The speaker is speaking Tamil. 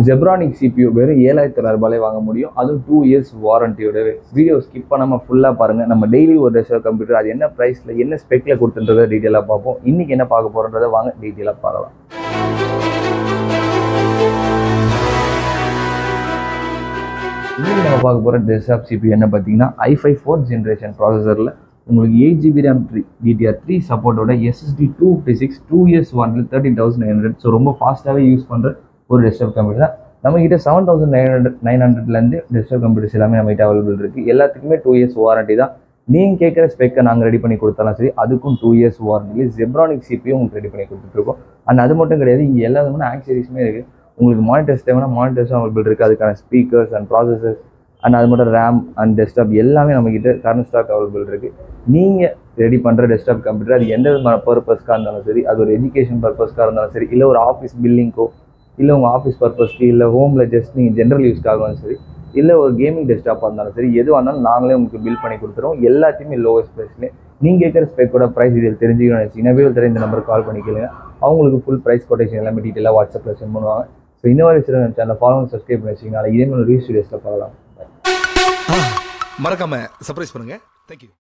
ஜெப்ரானிக் சிபியூ வெறும் ஏழாயிரத்தி தொள்ளாயிரரூபாலே வாங்க முடியும் அதுவும் டூ இயர்ஸ் வாரண்டியோட வீடியோ ஸ்கிப் பண்ணாமல் ஃபுல்லாக பாருங்கள் நம்ம டெய்லி ஒரு டெஸ்டர் கம்ப்யூட்டர் அது என்ன ப்ரைஸில் என்ன ஸ்பெக்கில் கொடுத்துன்றதை டீட்டெயிலாக பார்ப்போம் இன்றைக்கி என்ன பார்க்க போகிறோன்றதை வாங்க டீட்டெயிலாக பார்க்கலாம் இன்னைக்கு நம்ம பார்க்க போகிற டெஸ்க்டாப் சிபியூ என்ன பார்த்தீங்கன்னா ஐ ஃபைவ் ஃபோர்த் ஜென்ரேஷன் ப்ராசஸரில் உங்களுக்கு eight GB RAM three DDR three சப்போர்ட்டோட SSD two fifty six two years ஒன்ல thirteen thousand nine hundred so ரொம்ப ஃபாஸ்ட்டாகவே யூஸ் பண்ணுற ஒரு டெஸ்க்டாப் கம்ப்யூட்டர் தான் நம்மகிட்ட seven thousand nine hundred nine ஹண்ட்ரட்லேருந்து டெஸ்க்டாப் கம்ப்யூட்டர்ஸ் எல்லாமே நம்மகிட்ட அவைலபிள் இருக்குது எல்லாத்துக்குமே டூ இயர்ஸ் வாரண்டி தான் நீங்கள் கேட்குற ஸ்பெக்கை நாங்கள் ரெடி பண்ணி கொடுத்தாலும் சரி அதுக்கும் டூ இயர்ஸ் வாரண்டி ஜெப்ரானிக் சிபியும் உங்களுக்கு ரெடி பண்ணி கொடுத்துட்ருக்கோம் அண்ட் அது மட்டும் கிடையாது இங்கே எல்லா விதமான ஆக்சரிஸுமே இருக்குது உங்களுக்கு மானிட்டர்ஸ் தேவைன்னா மானிட்டர்ஸும் அவைலபிள் இருக்குது அதுக்கான ஸ்பீக்கர்ஸ் அண்ட் ப்ராசஸர்ஸ் அண்ட் அது மட்டும் ரேம் அண்ட் டெஸ்க்டாப் எல்லாமே நம்மக்கிட்ட கரண்ட் ஸ்டாக் அவைலபிள் இருக்குது நீங்கள் ரெடி பண்ணுற டெஸ்க்டாப் கம்ப்யூட்டர் அது எந்த விதமான பர்பஸ்க்காக இருந்தாலும் சரி அது ஒரு எஜுகேஷன் பர்பஸ்க்காக இருந்தாலும் சரி இல்லை ஒரு ஆஃபீஸ் பில்லிங்க்கோ இல்லை உங்கள் ஆஃபீஸ் பர்பஸ்க்கு இல்லை ஹோமில் ஜஸ்ட் நீங்கள் ஜென்ரல் யூஸ்க்காக இருந்தாலும் சரி இல்லை ஒரு கேமிங் டெஸ்க்டாப்பாக இருந்தாலும் சரி எதுவாக இருந்தாலும் நாங்களே உங்களுக்கு பில் பண்ணி கொடுத்துருவோம் எல்லாத்தையுமே லோவஸ்ட் ப்ரைஸ்லேயே நீங்கள் கேட்குற ஸ்பெக்கோட ப்ரைஸ் டீடைல் தெரிஞ்சுக்கணும்னு நினச்சிங்கன்னா வீடியோ தெரிய இந்த நம்பருக்கு கால் பண்ணிக்கலுங்க அவங்களுக்கு ஃபுல் ப்ரைஸ் கொட்டேஷன் எல்லாமே டீட்டெயிலாக வாட்ஸ்அப்பில் சென்ட் பண்ணுவாங்க ஸோ இந்த மாதிரி சில சேனல் ஃபாலோ சப்ஸ்கிரைப் பண்ணி வச்சிங்கன்னா இதே மாதிரி ரீஸ் வீடியோஸில் பார்க்கலாம் மறக்காம சர்ப்ரைஸ் பண்ணுங்க தேங்க்யூ